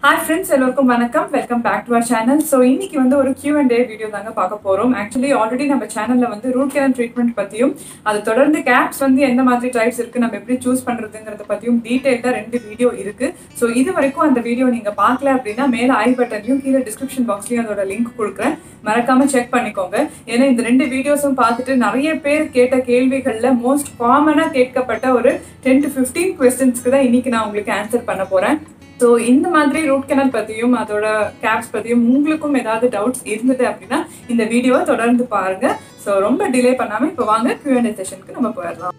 hi friends எல்லோருக்கும் வணக்கம் welcome back to our channel so இன்னைக்கு வந்து ஒரு கியூ அண்ட் டே வீடியோ தாங்க பார்க்க போகிறோம் ஆக்சுவலி ஆல்ரெடி நம்ம சேனலில் வந்து ரூட் கேனல் ட்ரீட்மெண்ட் பற்றியும் அது தொடர்ந்து கேப்ஸ் வந்து எந்த மாதிரி டைப்ஸ் இருக்குது நம்ம எப்படி சூஸ் பண்ணுறதுங்கிறத பற்றியும் டீட்டெயில்டாக ரெண்டு வீடியோ இருக்குது ஸோ இது வரைக்கும் அந்த வீடியோ நீங்கள் பார்க்கல அப்படின்னா மேலே ஐ பட்டன்லையும் கீழே டிஸ்கிரிப்ஷன் பாக்ஸ்லையும் அதோட லிங்க் கொடுக்குறேன் மறக்காம செக் பண்ணிக்கோங்க ஏன்னா இந்த ரெண்டு வீடியோஸும் பார்த்துட்டு நிறைய பேர் கேட்ட கேள்விகளில் மோஸ்ட் காமனாக கேட்கப்பட்ட ஒரு டென் டு ஃபிஃப்டீன் கொஸ்டின்ஸ்க்கு தான் இன்னைக்கு நான் உங்களுக்கு ஆன்சர் பண்ண போகிறேன் ஸோ இந்த மாதிரி ரூட் கனல் பற்றியும் அதோட கேப்ஸ் பற்றியும் உங்களுக்கும் ஏதாவது டவுட்ஸ் இருந்தது அப்படின்னா இந்த வீடியோவை தொடர்ந்து பாருங்க ஸோ ரொம்ப டிலே பண்ணாமல் இப்போ வாங்க Q&A செஷனுக்கு நம்ம போயிடலாம்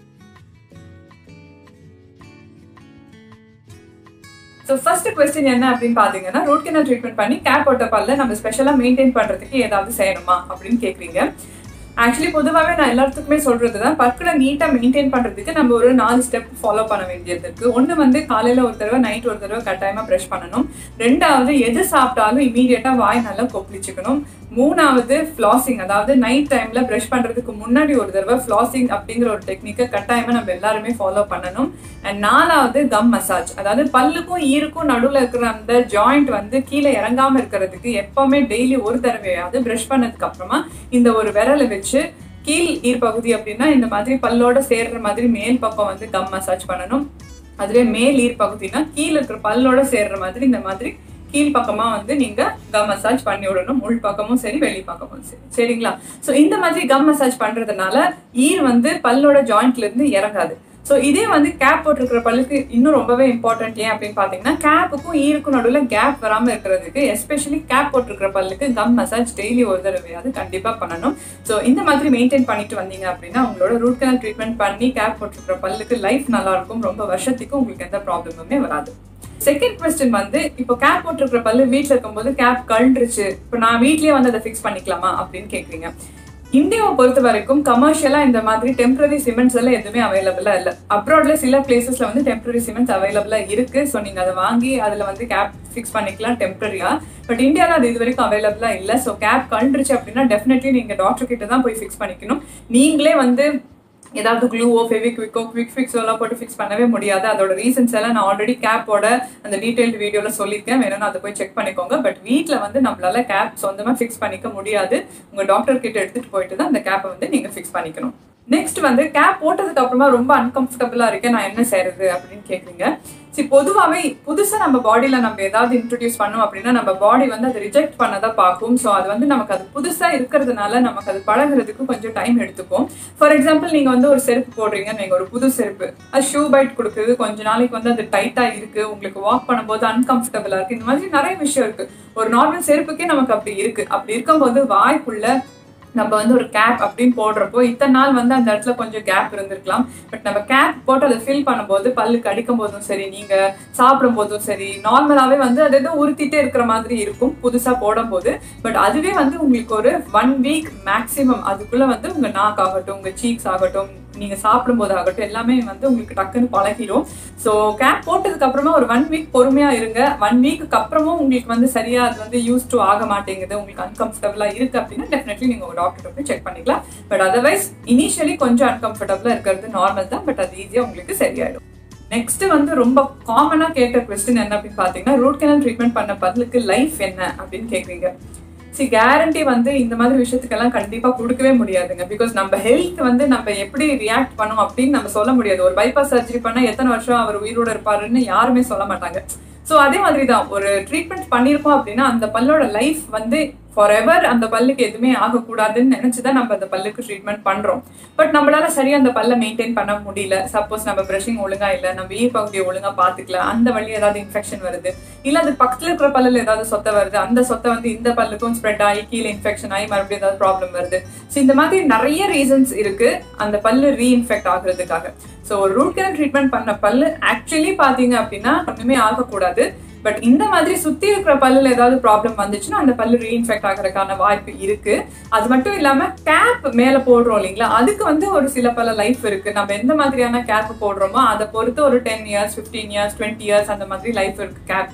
ஸோ ஃபர்ஸ்ட் கொஸ்டின் என்ன அப்படின்னு பார்த்தீங்கன்னா ரூட் கனல் ட்ரீட்மெண்ட் பண்ணி கேப் போட்ட பல்ல நம்ம ஸ்பெஷலாக மெயின்டைன் பண்ணுறதுக்கு ஏதாவது செய்யணுமா அப்படின்னு கேட்குறீங்க ஆக்சுவலி பொதுவாகவே நான் எல்லாத்துக்குமே சொல்றது தான் பற்களை நீட்டாக மெயின்டைன் பண்ணுறதுக்கு நம்ம ஒரு நாலு ஸ்டெப் ஃபாலோ பண்ண வேண்டியது இருக்கு ஒன்று வந்து காலையில் ஒரு தடவை நைட் ஒரு தடவை கட்டாயமாக ப்ரஷ் பண்ணணும் ரெண்டாவது எது சாப்பிட்டாலும் இமீடியட்டாக வாய் நல்லா கொப்பளிச்சுக்கணும் மூணாவது ஃப்ளாசிங் அதாவது நைட் டைம்ல ப்ரஷ் பண்றதுக்கு முன்னாடி ஒரு தடவை ஃப்ளாசிங் அப்படிங்கிற ஒரு டெக்னிக்கை கட்டாயமா நம்ம எல்லாருமே ஃபாலோ பண்ணணும் அண்ட் நாலாவது கம் மசாஜ் அதாவது பல்லுக்கும் ஈருக்கும் நடுவில் இருக்கிற அந்த ஜாயிண்ட் வந்து கீழே இறங்காம இருக்கிறதுக்கு எப்பவுமே டெய்லி ஒரு தடவையாவது ப்ரஷ் பண்ணதுக்கு அப்புறமா இந்த ஒரு விரலை வச்சு கீழ் ஈர்ப்பகுதி அப்படின்னா இந்த மாதிரி பல்லோட சேர்ற மாதிரி மேல் பக்கம் வந்து கம் மசாஜ் பண்ணணும் அதுவே மேல் ஈர்ப்பகுதினா கீழே இருக்கிற பல்லோட சேர்ற மாதிரி இந்த மாதிரி கீழ் பக்கமா வந்து நீங்க கம் மசாஜ் பண்ணி விடணும் உள் பக்கமும் சரி வெளி பக்கமும் சரி சரிங்களா ஸோ இந்த மாதிரி கம் மசாஜ் பண்றதுனால ஈர் வந்து பல்லோட ஜாயிண்ட்ல இருந்து இறங்காது ஸோ இதே வந்து கேப் போட்டிருக்கிற பல்லுக்கு இன்னும் ரொம்பவே இம்பார்ட்டன்ட் ஏன் அப்படின்னு பார்த்தீங்கன்னா கேப்புக்கும் ஈருக்கும் நடுவில் கேப் வராமல் இருக்கிறதுக்கு எஸ்பெஷலி கேப் போட்டிருக்கிற பல்லுக்கு கம் மசாஜ் டெய்லி ஒரு தடவையாவது கண்டிப்பாக பண்ணணும் ஸோ இந்த மாதிரி மெயின்டைன் பண்ணிட்டு வந்தீங்க அப்படின்னா உங்களோட ரூட் கனல் ட்ரீட்மெண்ட் பண்ணி கேப் போட்டிருக்கிற பல்லுக்கு லைஃப் நல்லா இருக்கும் ரொம்ப வருஷத்துக்கு உங்களுக்கு எந்த ப்ராப்ளமுமே வராது செகண்ட் கொஸ்டின் வந்து இப்போ கேப் போட்டிருக்கிற பல்லு வீட்டில் இருக்கும்போது கேப் கழுந்துருச்சு இப்போ நான் வீட்லயே வந்து அதை ஃபிக்ஸ் பண்ணிக்கலாமா அப்படின்னு கேட்குறீங்க இந்தியாவை பொறுத்த வரைக்கும் கமர்ஷியலா இந்த மாதிரி டெம்பரரி சிமெண்ட்ஸ் எல்லாம் எதுவுமே அவைலபிளா இல்ல அப்ராட்ல சில பிளேசஸ்ல வந்து டெம்பரரி சிமெண்ட்ஸ் அவைலபிளா இருக்கு ஸோ நீங்க அதை வாங்கி அதுல வந்து கேப் ஃபிக்ஸ் பண்ணிக்கலாம் டெம்பரரியா பட் இந்தியாவில் அது இது வரைக்கும் அவைலபிளா இல்ல ஸோ கேப் கழுந்துருச்சு அப்படின்னா டெஃபினெட்லி நீங்க டாக்டர் கிட்ட தான் போய் ஃபிக்ஸ் பண்ணிக்கணும் நீங்களே வந்து ஏதாவது க்ளூவோ ஃபெவிக்விக்கோ குவிக் ஃபிக்ஸோ எல்லாம் போட்டு ஃபிக்ஸ் பண்ணவே முடியாது அதோட ரீசன்ஸ் எல்லாம் நான் ஆல்ரெடி கேப்போட அந்த டீடைல்டு வீடியோவில் சொல்லியிருக்கேன் வேணும்னா அதை போய் செக் பண்ணிக்கோங்க பட் வீட்டில் வந்து நம்மளால கேப் சொந்தமாக ஃபிக்ஸ் பண்ணிக்க முடியாது உங்கள் டாக்டர் கிட்ட எடுத்துகிட்டு போயிட்டு தான் அந்த கேப்பை வந்து நீங்கள் ஃபிக்ஸ் பண்ணிக்கணும் நெக்ஸ்ட் வந்து கேப் போட்டதுக்கு அப்புறமா ரொம்ப அன்கம்ஃபர்டபுளா இருக்கேன் நான் என்ன செய்யறது அப்படின்னு கேக்குறீங்க சரி பொதுவாகவே புதுசா நம்ம பாடியில நம்ம ஏதாவது இன்ட்ரடியூஸ் பண்ணோம் அப்படின்னா நம்ம பாடி வந்து அதை ரிஜெக்ட் பண்ணதான் பார்க்கும் ஸோ அது வந்து நமக்கு அது புதுசா இருக்கிறதுனால நமக்கு அது பழகுறதுக்கு கொஞ்சம் டைம் எடுத்துக்கும் ஃபார் எக்ஸாம்பிள் நீங்க வந்து ஒரு செருப்பு போடுறீங்க நீங்க ஒரு புது செருப்பு அது ஷூ பைட் கொடுக்குறது கொஞ்ச நாளைக்கு வந்து அது டைட்டா இருக்கு உங்களுக்கு வாக் பண்ணும்போது அன்கம்ஃபர்டபுளா இருக்கு இந்த மாதிரி நிறைய விஷயம் இருக்கு ஒரு நார்மல் செருப்புக்கே நமக்கு அப்படி இருக்கு அப்படி இருக்கும்போது வாய்க்குள்ள நம்ம வந்து ஒரு கேப் அப்படின்னு போடுறப்போ இத்தனை நாள் வந்து அந்த இடத்துல கொஞ்சம் கேப் இருந்திருக்கலாம் பட் நம்ம கேப் போட்டு அதை ஃபில் பண்ணும்போது பல்லுக்கு அடிக்கும் போதும் சரி நீங்க சாப்பிடும் போதும் சரி நார்மலாவே வந்து அது ஏதோ உறுத்திட்டே இருக்கிற மாதிரி இருக்கும் புதுசா போடும் போது பட் அதுவே வந்து உங்களுக்கு ஒரு ஒன் வீக் மேக்சிமம் அதுக்குள்ள வந்து உங்க நாக் ஆகட்டும் உங்க சீக்ஸ் ஆகட்டும் நீங்க சாப்பிடும் போது ஆகட்டும் எல்லாமே வந்து உங்களுக்கு டக்குன்னு பழகிடும் ஸோ கேப் போட்டதுக்கு அப்புறமா ஒரு ஒன் வீக் பொறுமையா இருங்க ஒன் வீக்கு அப்புறமும் உங்களுக்கு வந்து சரியா அது வந்து யூஸ் டு ஆக மாட்டேங்குது உங்களுக்கு அன்கம்ஃபர்டபுளா இருக்கு அப்படின்னா டெஃபினெட்லி நீங்க உங்க டாக்டர் போய் செக் பண்ணிக்கலாம் பட் அதர்வைஸ் இனிஷியலி கொஞ்சம் அன்கம்ஃபர்டபுளா இருக்கிறது நார்மல் தான் பட் அது ஈஸியா உங்களுக்கு சரியாயிடும் நெக்ஸ்ட் வந்து ரொம்ப காமனா கேட்ட கொஸ்டின் என்ன அப்படின்னு பாத்தீங்கன்னா ரூட் கேனல் ட்ரீட்மெண்ட் பண்ண பல்லுக்கு லைஃப் என்ன அப்படின்னு கேக்குறீங்க சி கேரண்டி வந்து இந்த மாதிரி விஷயத்துக்கெல்லாம் கண்டிப்பா கொடுக்கவே முடியாதுங்க பிகாஸ் நம்ம ஹெல்த் வந்து நம்ம எப்படி ரியாக்ட் பண்ணும் அப்படின்னு நம்ம சொல்ல முடியாது ஒரு பைபாஸ் சர்ஜரி பண்ணா எத்தனை வருஷம் அவர் உயிரோட இருப்பாருன்னு யாருமே சொல்ல மாட்டாங்க ஸோ அதே மாதிரி தான் ஒரு ட்ரீட்மெண்ட் பண்ணியிருக்கோம் அப்படின்னா அந்த பல்லோட லைஃப் வந்து ஃபார் எவர் அந்த பல்லுக்கு எதுவுமே ஆகக்கூடாதுன்னு நினைச்சுதான் நம்ம அந்த பல்லுக்கு ட்ரீட்மெண்ட் பண்றோம் பட் நம்மளால சரியா அந்த பல்ல மெயின்டைன் பண்ண முடியல சப்போஸ் நம்ம பிரஷிங் ஒழுங்கா இல்ல நம்ம ஈர் பகுதியை ஒழுங்கா பாத்துக்கல அந்த வழி ஏதாவது இன்ஃபெக்ஷன் வருது இல்ல அது பக்கத்துல இருக்கிற பல்லுல ஏதாவது சொத்தை வருது அந்த சொத்தை வந்து இந்த பல்லுக்கும் ஸ்ப்ரெட் ஆகி கீழே இன்ஃபெக்ஷன் ஆகி மறுபடியும் ஏதாவது ப்ராப்ளம் வருது ஸோ இந்த மாதிரி நிறைய ரீசன்ஸ் இருக்கு அந்த பல்லு ரீஇன்ஃபெக்ட் ஆகுறதுக்காக ஸோ ஒரு ரூட் கேனல் ட்ரீட்மெண்ட் பண்ண பல்லு ஆக்சுவலி பாத்தீங்க அப்படின்னா ஒண்ணுமே ஆகக்கூடாது பட் இந்த மாதிரி சுத்தி இருக்கிற பல்லுல ஏதாவது ப்ராப்ளம் வந்துச்சுன்னா அந்த பல்லு ரீஇன்ஃபெக்ட் ஆகிறதுக்கான வாய்ப்பு இருக்கு அது மட்டும் இல்லாம கேப் மேல போடுறோம் இல்லைங்களா அதுக்கு வந்து ஒரு சில பல லைஃப் இருக்கு நம்ம எந்த மாதிரியான கேப் போடுறோமோ அதை பொறுத்து ஒரு ten years fifteen years twenty years அந்த மாதிரி லைஃப் இருக்கு கேப்க்கு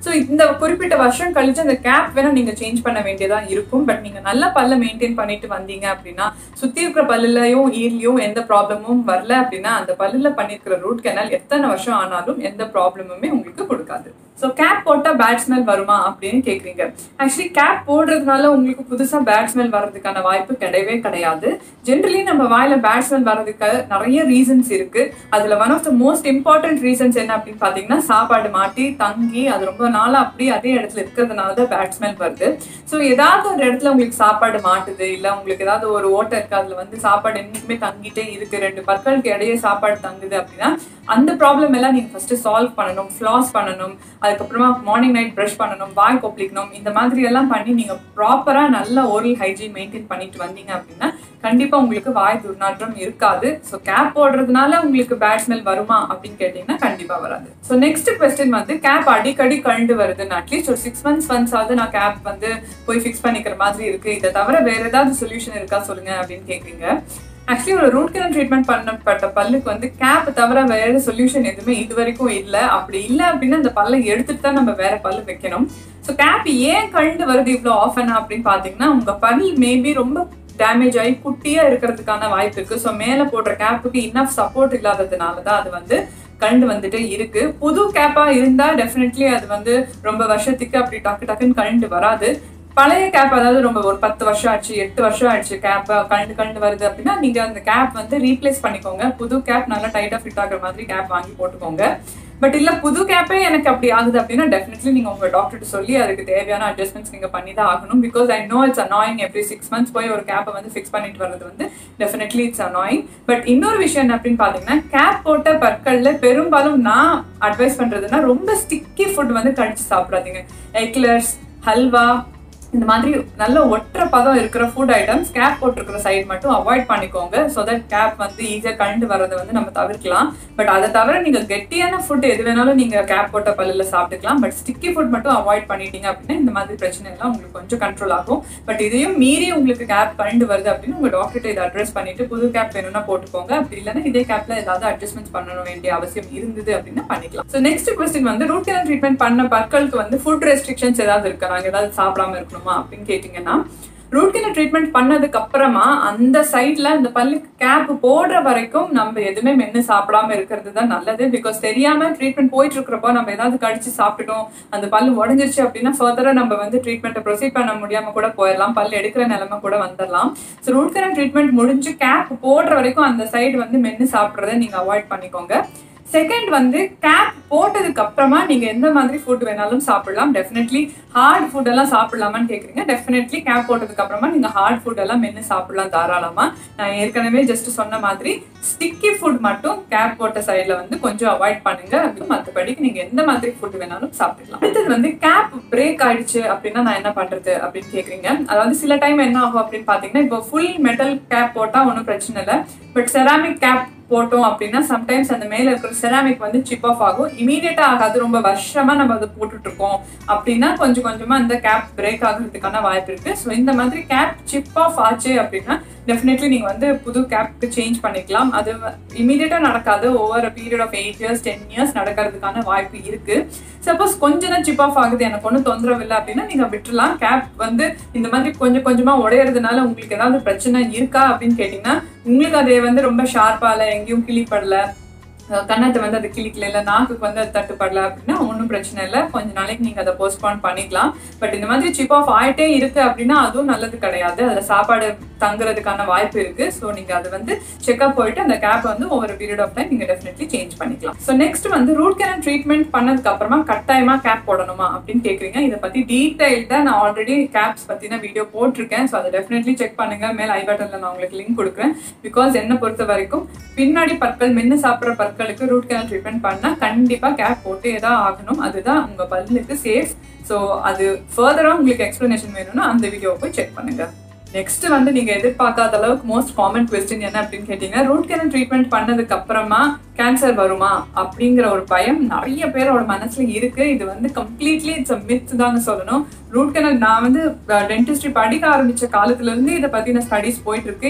ஸோ இந்த குறிப்பிட்ட வருஷம் கழிச்சு அந்த கேப் வேணா நீங்க சேஞ்ச் பண்ண வேண்டியதா இருக்கும் பட் நீங்க நல்ல பல்ல மெயின்டைன் பண்ணிட்டு வந்தீங்க அப்படின்னா சுத்தி இருக்கிற பல்லுலயும் ஈர்லயும் எந்த ப்ராப்ளமும் வரல அப்படின்னா அந்த பல்லுல பண்ணிருக்கிற ரூட் கேனல் எத்தனை வருஷம் ஆனாலும் எந்த ப்ராப்ளமுமே உங்களுக்கு கொடுக்காது ஸோ கேப் போட்டால் பேட் ஸ்மெல் வருமா அப்படின்னு கேட்குறீங்க ஆக்சுவலி கேப் போடுறதுனால உங்களுக்கு புதுசாக பேட் ஸ்மெல் வர்றதுக்கான வாய்ப்பு கிடையவே கிடையாது ஜென்ரலி நம்ம வாயில பேட் ஸ்மெல் வர்றதுக்கு நிறைய ரீசன்ஸ் இருக்கு அதில் one of the most important reasons என்ன அப்படின்னு பார்த்தீங்கன்னா சாப்பாடு மாட்டி தங்கி அது ரொம்ப நாளாக அப்படியே அதே இடத்துல இருக்கிறதுனால தான் பேட் ஸ்மெல் வருது ஸோ ஏதாவது ஒரு இடத்துல உங்களுக்கு சாப்பாடு மாட்டுது இல்லை உங்களுக்கு ஏதாவது ஒரு ஓட்டை இருக்கு அதில் வந்து சாப்பாடு என்னைக்குமே தங்கிட்டே இருக்கு ரெண்டு பற்களுக்கு இடையே சாப்பாடு தங்குது அப்படின்னா அந்த ப்ராப்ளம் எல்லாம் நீங்கள் ஃபர்ஸ்ட் சால்வ் பண்ணணும் ஃப்ளாஸ் பண்ணணும் அதுக்கப்புறமா மார்னிங் நைட் ப்ரஷ் பண்ணணும் வாய் கொப்பளிக்கணும் இந்த மாதிரி எல்லாம் பண்ணி நீங்கள் ப்ராப்பராக நல்ல ஓரல் ஹைஜீன் மெயின்டைன் பண்ணிட்டு வந்தீங்க அப்படின்னா கண்டிப்பாக உங்களுக்கு வாய் துர்நாற்றம் இருக்காது ஸோ கேப் போடுறதுனால உங்களுக்கு பேட் ஸ்மெல் வருமா அப்படின்னு கேட்டிங்கன்னா கண்டிப்பாக வராது ஸோ நெக்ஸ்ட் கொஸ்டின் வந்து கேப் அடிக்கடி கழண்டு வருதுன்னு அட்லீஸ்ட் ஒரு சிக்ஸ் மந்த்ஸ் ஒன்ஸ் ஆகுது நான் கேப் வந்து போய் ஃபிக்ஸ் பண்ணிக்கிற மாதிரி இருக்கு இதை தவிர வேற ஏதாவது சொல்யூஷன் இருக்கா சொல்லுங்க அப்படின்னு கேட்குறீங்க ஆக்சுவலி ஒரு ரூட் கேனல் ட்ரீட்மெண்ட் பண்ணப்பட்ட பல்லுக்கு வந்து கேப் தவிர வேற சொல்யூஷன் எதுவுமே இது வரைக்கும் இல்லை அப்படி இல்லை அப்படின்னா அந்த பல்லை எடுத்துட்டு தான் நம்ம வேற பல்லு வைக்கணும் ஸோ கேப் ஏன் கழண்டு வருது இவ்வளோ ஆஃபன் அப்படின்னு பார்த்தீங்கன்னா உங்க பல் மேபி ரொம்ப டேமேஜ் ஆகி குட்டியா இருக்கிறதுக்கான வாய்ப்பு இருக்கு ஸோ மேலே போடுற கேப்புக்கு இன்னஃப் சப்போர்ட் இல்லாததுனால தான் அது வந்து கண்டு வந்துட்டு இருக்கு புது கேப்பா இருந்தா டெஃபினெட்லி அது வந்து ரொம்ப வருஷத்துக்கு அப்படி டக்கு டக்குன்னு கண்டு வராது பழைய கேப் அதாவது ரொம்ப ஒரு பத்து வருஷம் ஆச்சு எட்டு வருஷம் ஆயிடுச்சு கேப் கண்டு கண்டு வருது அப்படின்னா நீங்க அந்த கேப் வந்து ரீப்ளேஸ் பண்ணிக்கோங்க புது கேப் நல்லா டைட்டா ஃபிட் ஆகுற மாதிரி கேப் வாங்கி போட்டுக்கோங்க பட் இல்ல புது கேப்பே எனக்கு அப்படி ஆகுது அப்படின்னா டெஃபினெட்லி நீங்க உங்க டாக்டர்கிட்ட சொல்லி அதுக்கு தேவையான அட்ஜஸ்ட்மெண்ட்ஸ் நீங்க பண்ணி தான் ஆகணும் because I know it's annoying every six months போய் ஒரு கேப்பை வந்து ஃபிக்ஸ் பண்ணிட்டு வர்றது வந்து டெஃபினெட்லி இட்ஸ் அனாயிங் பட் இன்னொரு விஷயம் என்ன அப்படின்னு பாத்தீங்கன்னா கேப் போட்ட பற்கள்ல பெரும்பாலும் நான் அட்வைஸ் பண்றதுன்னா ரொம்ப ஸ்டிக்கி ஃபுட் வந்து கடிச்சு சாப்பிடாதீங்க எக்லர்ஸ் ஹல்வா இந்த மாதிரி நல்ல ஒற்றை பதம் இருக்கிற ஃபுட் ஐட்டம்ஸ் கேப் போட்டிருக்கிற சைடு மட்டும் அவாய்ட் பண்ணிக்கோங்க ஸோ தட் கேப் வந்து ஈஸியாக கண்டு வரதை வந்து நம்ம தவிர்க்கலாம் பட் அதை தவிர நீங்கள் கெட்டியான ஃபுட் எது வேணாலும் நீங்கள் கேப் போட்ட பல்லில் சாப்பிட்டுக்கலாம் பட் ஸ்டிக்கி ஃபுட் மட்டும் அவாய்ட் பண்ணிட்டீங்க அப்படின்னா இந்த மாதிரி பிரச்சனை எல்லாம் உங்களுக்கு கொஞ்சம் கண்ட்ரோல் ஆகும் பட் இதையும் மீறி உங்களுக்கு கேப் கண்டு வருது அப்படின்னு உங்கள் டாக்டர்கிட்ட இதை அட்ரஸ் பண்ணிட்டு புது கேப் வேணும்னா போட்டுக்கோங்க அப்படி இல்லைன்னா இதே கேப்ல ஏதாவது அட்ஜஸ்ட்மெண்ட்ஸ் பண்ண வேண்டிய அவசியம் இருந்தது அப்படின்னா பண்ணிக்கலாம் ஸோ நெக்ஸ்ட் கொஸ்டின் வந்து ரூட் கேனல் ட்ரீட்மெண்ட் பண்ண பற்களுக்கு வந்து ஃபுட் ரெஸ்ட்ரிக்ஷன்ஸ் ஏதாவது இருக்கா நாங்கள் ஏதாவது சாப்பிடாம இருக்கணும் பண்ணணுமா அப்படின்னு கேட்டீங்கன்னா ரூட் கேனல் ட்ரீட்மெண்ட் பண்ணதுக்கு அப்புறமா அந்த சைட்ல அந்த பல்லுக்கு கேப் போடுற வரைக்கும் நம்ம எதுவுமே மென்னு சாப்பிடாம இருக்கிறது தான் நல்லது பிகாஸ் தெரியாம ட்ரீட்மெண்ட் போயிட்டு இருக்கிறப்போ நம்ம ஏதாவது கடிச்சு சாப்பிட்டுட்டோம் அந்த பல்லு உடஞ்சிருச்சு அப்படின்னா ஃபர்தரா நம்ம வந்து ட்ரீட்மெண்ட்டை ப்ரொசீட் பண்ண முடியாம கூட போயிடலாம் பல் எடுக்கிற நிலைமை கூட வந்துடலாம் ஸோ ரூட் கேனல் ட்ரீட்மெண்ட் முடிஞ்சு கேப் போடுற வரைக்கும் அந்த சைடு வந்து மென்னு சாப்பிட்றத நீங்க அவாய்ட் பண்ணிக்கோங்க செகண்ட் வந்து கேப் போட்டதுக்கு அப்புறமா நீங்க எந்த மாதிரி ஃபுட் வேணாலும் சாப்பிடலாம் டெஃபினெட்லி ஹார்ட் ஃபுட் எல்லாம் சாப்பிடலாமான்னு கேக்குறீங்க டெஃபினெட்லி கேப் போட்டதுக்கு அப்புறமா நீங்க ஹார்ட் ஃபுட் எல்லாம் மென்னு சாப்பிடலாம் தாராளமா நான் ஏற்கனவே ஜஸ்ட் சொன்ன மாதிரி ஸ்டிக்கி ஃபுட் மட்டும் கேப் போட்ட சைட்ல வந்து கொஞ்சம் அவாய்ட் பண்ணுங்க மற்றபடிக்கு நீங்க எந்த மாதிரி ஃபுட் வேணாலும் சாப்பிடலாம் அடுத்தது வந்து கேப் பிரேக் ஆயிடுச்சு அப்படின்னா நான் என்ன பண்றது அப்படின்னு கேக்குறீங்க அதாவது சில டைம் என்ன ஆகும் அப்படின்னு பாத்தீங்கன்னா இப்போ ஃபுல் மெட்டல் கேப் போட்டா ஒன்றும் பிரச்சனை இல்லை பட் செராமிக் கேப் போட்டோம் அப்படின்னா சம்டைம்ஸ் அந்த மேல இருக்கிற செராமிக் வந்து சிப் ஆஃப் ஆகும் இமீடியட்டா ஆகாது ரொம்ப வருஷமா நம்ம அதை போட்டுட்டு இருக்கோம் அப்படின்னா கொஞ்சம் கொஞ்சமா அந்த கேப் பிரேக் ஆகுறதுக்கான வாய்ப்பு இருக்கு ஸோ இந்த மாதிரி கேப் சிப் ஆஃப் ஆச்சு அப்படின்னா டெஃபினெட்லி நீங்க வந்து புது கேப்க்கு சேஞ்ச் பண்ணிக்கலாம் அது இமீடியட்டா நடக்காது over period of eight years ten years நடக்கிறதுக்கான வாய்ப்பு இருக்கு சப்போஸ் கொஞ்சம் தான் சிப் ஆஃப் ஆகுது எனக்கு ஒன்றும் தொந்தரவு இல்லை அப்படின்னா நீங்க விட்டுலாம் கேப் வந்து இந்த மாதிரி கொஞ்சம் கொஞ்சமா உடையறதுனால உங்களுக்கு ஏதாவது பிரச்சனை இருக்கா அப்படின்னு கேட்டீங்கன்னா உங்களுக்கு அது வந்து ரொம்ப ஷார்ப்பால எங்கேயும் கிளிப்படல கண்ணத்தை வந்து அது கிளிக்கல இல்லை நாக்குக்கு வந்து அது தட்டுப்படல அப்படின்னா ஒன்றும் பிரச்சனை இல்லை கொஞ்ச நாளைக்கு நீங்கள் அதை போஸ்ட்போன் பண்ணிக்கலாம் பட் இந்த மாதிரி சிப் ஆஃப் ஆகிட்டே இருக்கு அப்படின்னா அதுவும் நல்லது கிடையாது அதில் சாப்பாடு தங்குறதுக்கான வாய்ப்பு இருக்கு ஸோ நீங்கள் அதை வந்து செக்அப் போயிட்டு அந்த கேப் வந்து ஒவ்வொரு பீரியட் ஆஃப் டைம் நீங்கள் டெஃபினெட்லி சேஞ்ச் பண்ணிக்கலாம் ஸோ நெக்ஸ்ட் வந்து ரூட் கேனல் ட்ரீட்மெண்ட் பண்ணதுக்கு அப்புறமா கட்டாயமா கேப் போடணுமா அப்படின்னு கேட்குறீங்க இதை பற்றி டீட்டெயில்டாக நான் ஆல்ரெடி கேப்ஸ் பற்றின வீடியோ போட்டிருக்கேன் ஸோ அதை டெஃபினெட்லி செக் பண்ணுங்க மேல் ஐ பட்டனில் நான் உங்களுக்கு லிங்க் கொடுக்குறேன் பிகாஸ் என்னை பொறுத்த வரைக்கும் பின்னாடி பற்கள் மென்று சாப்பிட்ற பற்களுக்கு ரூட் கேனல் ட்ரீட்மெண்ட் பண்ணால் கண்டிப்பாக கேப் போட்டே தான் ஆகணும் அதுதான் உங்கள் பல்லுக்கு சேஃப் ஸோ அது ஃபர்தராக உங்களுக்கு எக்ஸ்ப்ளனேஷன் வேணும்னா அந்த வீடியோவை போய் செக் பண்ணுங்க நெக்ஸ்ட் வந்து நீங்க எதிர்பார்க்காத அளவுக்கு மோஸ்ட் காமன் கொஸ்டின் என்ன அப்படின்னு கேட்டீங்கன்னா ரூட் கேனல் ட்ரீட்மெண்ட் பண்ணதுக்கு அப்புறமா கேன்சர் வருமா அப்படிங்கிற ஒரு பயம் நிறைய பேரோட மனசுல இருக்கு இது வந்து கம்ப்ளீட்லி இட்ஸ் அ மித் தான் சொல்லணும் ரூட் கேனல் நான் வந்து டென்டிஸ்ட்ரி படிக்க ஆரம்பிச்ச காலத்துல இருந்து இதை பத்தின ஸ்டடிஸ் போயிட்டு இருக்கு பட்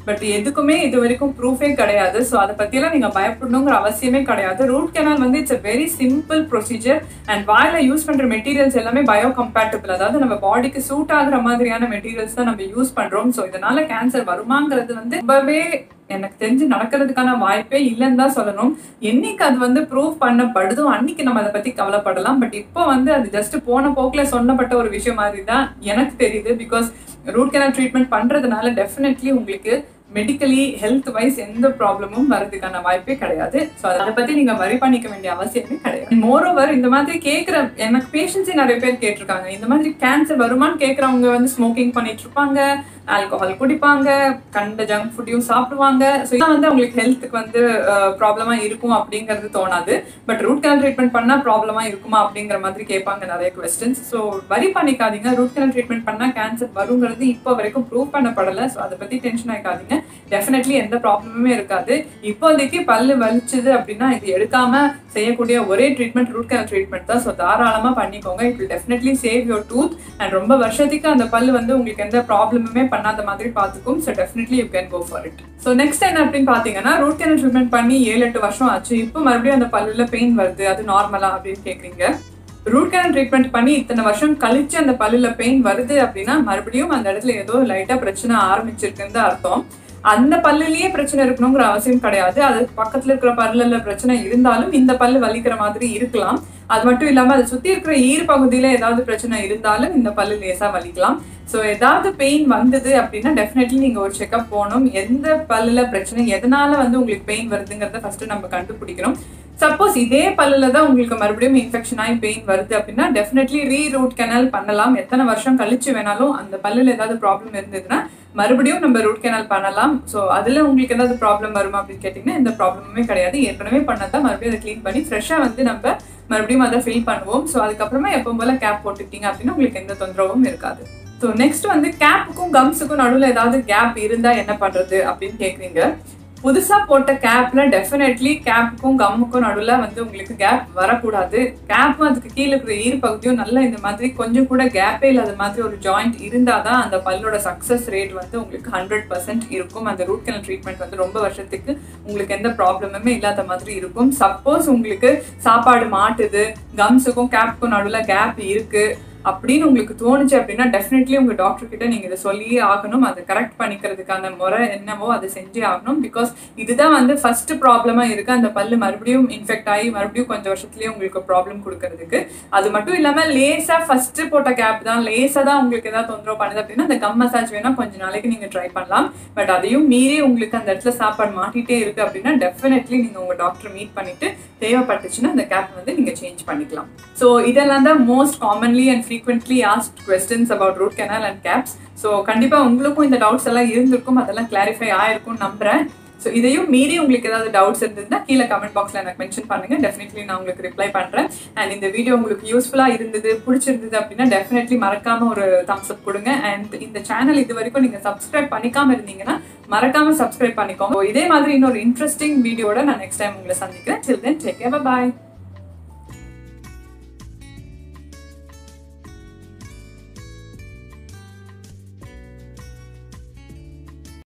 பட் எதுக்குமே இது வரைக்கும் ப்ரூஃபே கிடையாது ஸோ அதை பற்றியெல்லாம் நீங்கள் பயப்படணுங்கிற அவசியமே கிடையாது ரூட் கெனால் வந்து it's a very simple procedure and வாயில யூஸ் பண்ணுற மெட்டீரியல்ஸ் எல்லாமே பயோ கம்பேட்டபிள் அதாவது நம்ம பாடிக்கு சூட் ஆகுற மாதிரியான மெட்டீரியல்ஸ் தான் நம்ம யூஸ் பண்ணுறோம் ஸோ இதனால கேன்சர் வருமாங்கிறது வந்து ரொம்பவே எனக்கு தெரிஞ்சு நடக்கிறதுக்கான வாய்ப்பே இல்லைன்னு தான் சொல்லணும் என்னைக்கு அது வந்து ப்ரூவ் பண்ணப்படுதோ அன்னைக்கு நம்ம அதை பத்தி கவலைப்படலாம் பட் இப்போ வந்து அது ஜஸ்ட் போன போக்குல சொன்னப்பட்ட ஒரு விஷயம் மாதிரி தான் எனக்கு தெரியுது பிகாஸ் ரூட் கேனல் ட்ரீட்மெண்ட் பண்றதுனால டெஃபினெட்லி உங்களுக்கு மெடிக்கலி ஹெல்த் வைஸ் எந்த ப்ராப்ளமும் வரதுக்கான வாய்ப்பே கிடையாது ஸோ அதை பத்தி நீங்க வரி பண்ணிக்க வேண்டிய அவசியமே கிடையாது மோரோவர் இந்த மாதிரி கேட்குற எனக்கு பேஷண்ட்ஸே நிறைய பேர் கேட்டிருக்காங்க இந்த மாதிரி கேன்சர் வருமான்னு கேட்குறவங்க வந்து ஸ்மோக்கிங் பண்ணிட்டு இருப்பாங்க ஆல்கோஹால் குடிப்பாங்க கண்ட ஜங்க் ஃபுட்டையும் சாப்பிடுவாங்க ஸோ இதான் வந்து அவங்களுக்கு ஹெல்த்துக்கு வந்து ப்ராப்ளமா இருக்கும் அப்படிங்கிறது தோணாது பட் ரூட் கேனல் ட்ரீட்மெண்ட் பண்ணா ப்ராப்ளமா இருக்குமா அப்படிங்கிற மாதிரி கேட்பாங்க நிறைய கொஸ்டின்ஸ் ஸோ வரி பண்ணிக்காதீங்க ரூட் கேனல் ட்ரீட்மெண்ட் பண்ணா கேன்சர் வருங்கிறது இப்போ வரைக்கும் ப்ரூவ் பண்ணப்படலை ஸோ அதை பத்தி டென்ஷன் ஆகாதீங்க டெஃபினெட்லி எந்த ப்ராப்ளமுமே இருக்காது இப்போதைக்கு பல்லு வலிச்சுது அப்படின்னா இது எடுக்காம செய்யக்கூடிய ஒரே ட்ரீட்மெண்ட் ரூட் கேனல் ட்ரீட்மெண்ட் தான் ஸோ தாராளமா பண்ணிக்கோங்க it will definitely save your tooth and ரொம்ப வருஷத்துக்கு அந்த பல்லு வந்து உங்களுக்கு எந்த ப்ராப்ளமுமே பண்ணாத மாதிரி பார்த்துக்கும் so definitely you can go for it so next என்ன அப்படின்னு பார்த்தீங்கன்னா ரூட் கேனல் ட்ரீட்மெண்ட் பண்ணி ஏழு எட்டு வருஷம் ஆச்சு இப்போ மறுபடியும் அந்த பல்லுல பெயின் வருது அது நார்மலா அப்படின்னு கேட்குறீங்க ரூட் கேனல் ட்ரீட்மெண்ட் பண்ணி இத்தனை வருஷம் கழிச்சு அந்த பல்லுல பெயின் வருது அப்படின்னா மறுபடியும் அந்த இடத்துல ஏதோ லைட்டா பிரச்சனை ஆரம்பிச்சிருக்குன்னு தான் அர்த்தம் அந்த பல்லுலயே பிரச்சனை இருக்கணுங்கிற அவசியம் கிடையாது அது பக்கத்துல இருக்கிற பல்லுல பிரச்சனை இருந்தாலும் இந்த பல்லு வலிக்கிற மாதிரி இருக்கலாம் அது மட்டும் இல்லாம அதை சுத்தி இருக்கிற ஈர் பகுதியில ஏதாவது பிரச்சனை இருந்தாலும் இந்த பல்லு லேசா வலிக்கலாம் ஸோ ஏதாவது பெயின் வந்தது அப்படின்னா டெஃபினெட்லி நீங்க ஒரு செக்அப் போகணும் எந்த பல்லுல பிரச்சனை எதனால வந்து உங்களுக்கு பெயின் வருதுங்கிறத ஃபர்ஸ்ட் நம்ம கண்டுபிடிக்கணும் சப்போஸ் இதே பல்லுல தான் உங்களுக்கு மறுபடியும் இன்ஃபெக்ஷன் ஆகி பெயின் வருது அப்படின்னா டெஃபினெட்லி ரீ ரூட் கெனல் பண்ணலாம் எத்தனை வருஷம் கழிச்சு வேணாலும் அந்த பல்லுல ஏதாவது ப்ராப்ளம் இருந்ததுன்னா மறுபடியும் நம்ம ரூட் கெனல் பண்ணலாம் ஸோ அதுல உங்களுக்கு ஏதாவது ப்ராப்ளம் வருமா அப்படின்னு கேட்டிங்கன்னா எந்த ப்ராப்ளமுமே கிடையாது ஏற்கனவே பண்ணதான் மறுபடியும் அதை க்ளீன் பண்ணி ஃப்ரெஷ்ஷாக வந்து நம்ம மறுபடியும் அதை ஃபில் பண்ணுவோம் ஸோ அதுக்கப்புறமா எப்போ போல கேப் போட்டுக்கிட்டீங்க அப்படின்னா உங்களுக்கு எந்த தொந்தரவும் இருக்காது ஸோ நெக்ஸ்ட் வந்து கேப்புக்கும் கம்ஸுக்கும் நடுவில் ஏதாவது கேப் இருந்தால் என்ன பண்ணுறது அப்படின்னு கேட்குறீங்க புதுசா போட்ட கேப்ல டெஃபினெட்லி கேப்புக்கும் கம்முக்கும் நடுவில் வந்து உங்களுக்கு கேப் வரக்கூடாது கேப்பும் அதுக்கு கீழே இருக்கிற ஈர் பகுதியும் நல்லா இந்த மாதிரி கொஞ்சம் கூட கேப்பே இல்லாத மாதிரி ஒரு ஜாயிண்ட் இருந்தால் தான் அந்த பல்லோட சக்ஸஸ் ரேட் வந்து உங்களுக்கு ஹண்ட்ரட் பர்சன்ட் இருக்கும் அந்த ரூட் கேனல் ட்ரீட்மெண்ட் வந்து ரொம்ப வருஷத்துக்கு உங்களுக்கு எந்த ப்ராப்ளமுமே இல்லாத மாதிரி இருக்கும் சப்போஸ் உங்களுக்கு சாப்பாடு மாட்டுது கம்ஸுக்கும் கேப்புக்கும் நடுவில் கேப் இருக்கு அப்படின்னு உங்களுக்கு தோணுச்சு அப்படின்னா டெஃபினெட்லி உங்க டாக்டர் கிட்ட நீங்க இதை சொல்லியே ஆகணும் அதை கரெக்ட் பண்ணிக்கிறதுக்கான முறை என்னவோ அதை செஞ்சே ஆகணும் பிகாஸ் இதுதான் வந்து ஃபர்ஸ்ட் ப்ராப்ளமா இருக்கு அந்த பல்லு மறுபடியும் இன்ஃபெக்ட் ஆகி மறுபடியும் கொஞ்சம் வருஷத்துலயே உங்களுக்கு ப்ராப்ளம் கொடுக்கறதுக்கு அது மட்டும் இல்லாம லேசா ஃபர்ஸ்ட் போட்ட கேப் தான் லேசா தான் உங்களுக்கு ஏதாவது தொந்தரவு பண்ணுது அப்படின்னா அந்த கம் மசாஜ் வேணா கொஞ்ச நாளைக்கு நீங்க ட்ரை பண்ணலாம் பட் அதையும் மீறி உங்களுக்கு அந்த இடத்துல சாப்பாடு மாட்டிட்டே இருக்கு அப்படின்னா டெஃபினெட்லி நீங்க உங்க டாக்டர் மீட் பண்ணிட்டு தேவைப்பட்டுச்சுன்னா அந்த கேப் வந்து நீங்க சேஞ்ச் பண்ணிக்கலாம் ஸோ இதெல்லாம் தான் most commonly and frequently asked questions about root canal and caps so கண்டிப்பாக உங்களுக்கும் இந்த டவுட்ஸ் எல்லாம் இருந்திருக்கும் அதெல்லாம் கிளாரிஃபை ஆயிருக்கும்னு நம்புறேன் ஸோ இதையும் மீறி உங்களுக்கு ஏதாவது டவுட்ஸ் இருந்ததுன்னா கீழே கமெண்ட் பாக்ஸில் எனக்கு மென்ஷன் பண்ணுங்க டெஃபினெட்லி நான் உங்களுக்கு ரிப்ளை பண்ணுறேன் அண்ட் இந்த வீடியோ உங்களுக்கு யூஸ்ஃபுல்லாக இருந்தது பிடிச்சிருந்தது அப்படின்னா டெஃபினெட்லி மறக்காம ஒரு தம்ஸ் அப் கொடுங்க அண்ட் இந்த சேனல் இது வரைக்கும் நீங்கள் சப்ஸ்கிரைப் பண்ணிக்காம இருந்தீங்கன்னா மறக்காம சப்ஸ்கிரைப் பண்ணிக்கோங்க இதே மாதிரி இன்னொரு இன்ட்ரெஸ்டிங் வீடியோட நான் நெக்ஸ்ட் டைம் உங்களை சந்திக்கிறேன் சில் தென் டேக் பாய்